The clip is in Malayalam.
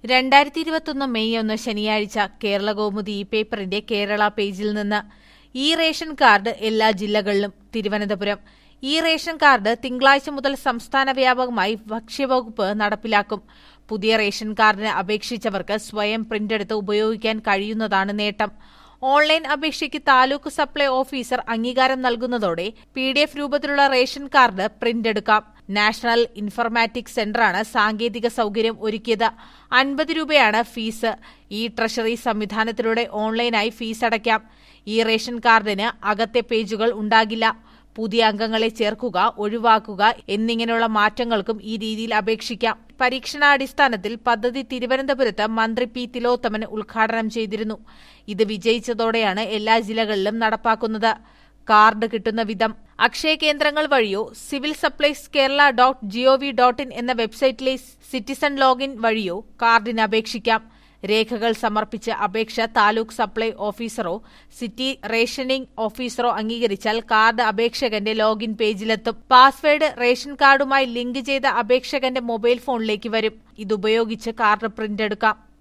രണ്ടായിരത്തി ഇരുപത്തൊന്ന് മെയ് ഒന്ന് ശനിയാഴ്ച കേരള കൗമുദി ഈ പേപ്പറിന്റെ കേരള പേജിൽ നിന്ന് ഈ റേഷൻ കാർഡ് എല്ലാ ജില്ലകളിലും തിരുവനന്തപുരം ഈ റേഷൻ കാർഡ് തിങ്കളാഴ്ച മുതൽ സംസ്ഥാന വ്യാപകമായി ഭക്ഷ്യവകുപ്പ് നടപ്പിലാക്കും പുതിയ റേഷൻ കാർഡിന് അപേക്ഷിച്ചവർക്ക് സ്വയം പ്രിന്റെടുത്ത് ഉപയോഗിക്കാൻ കഴിയുന്നതാണ് നേട്ടം ഓൺലൈൻ അപേക്ഷയ്ക്ക് താലൂക്ക് സപ്ലൈ ഓഫീസർ അംഗീകാരം നൽകുന്നതോടെ പി ഡി എഫ് രൂപത്തിലുള്ള റേഷൻ കാർഡ് പ്രിന്റ് എടുക്കാം നാഷണൽ ഇൻഫർമാറ്റിക്സ് സെന്ററാണ് സാങ്കേതിക സൌകര്യം ഒരുക്കിയത് അൻപത് രൂപയാണ് ഫീസ് ഈ ട്രഷറി സംവിധാനത്തിലൂടെ ഓൺലൈനായി ഫീസ് അടയ്ക്കാം ഈ റേഷൻ കാർഡിന് അകത്തെ പേജുകൾ ഉണ്ടാകില്ല പുതിയ അംഗങ്ങളെ ചേർക്കുക ഒഴിവാക്കുക എന്നിങ്ങനെയുള്ള മാറ്റങ്ങൾക്കും ഈ രീതിയിൽ അപേക്ഷിക്കാം പരീക്ഷണാടിസ്ഥാനത്തിൽ പദ്ധതി തിരുവനന്തപുരത്ത് മന്ത്രി പി തിലോത്തമൻ ഉദ്ഘാടനം ചെയ്തിരുന്നു ഇത് വിജയിച്ചതോടെയാണ് എല്ലാ ജില്ലകളിലും നടപ്പാക്കുന്നത് കാർഡ് കിട്ടുന്ന വിധം അക്ഷയ കേന്ദ്രങ്ങൾ വഴിയോ civil supplies Kerala dot G O V dot in എന്ന വെബ്സൈറ്റിലെ സിറ്റിസൺ ലോഗിൻ വഴിയോ കാർഡിന് അപേക്ഷിക്കാം രേഖകൾ സമർപ്പിച്ച് അപേക്ഷ താലൂക്ക് സപ്ലൈ ഓഫീസറോ സിറ്റി റേഷനിംഗ് ഓഫീസറോ അംഗീകരിച്ചാൽ കാർഡ് അപേക്ഷകന്റെ ലോഗിൻ പേജിലെത്തും പാസ്വേഡ് റേഷൻ കാർഡുമായി ലിങ്ക് ചെയ്ത അപേക്ഷകന്റെ മൊബൈൽ ഫോണിലേക്ക് വരും ഇതുപയോഗിച്ച് കാർഡ് പ്രിന്റ് എടുക്കാം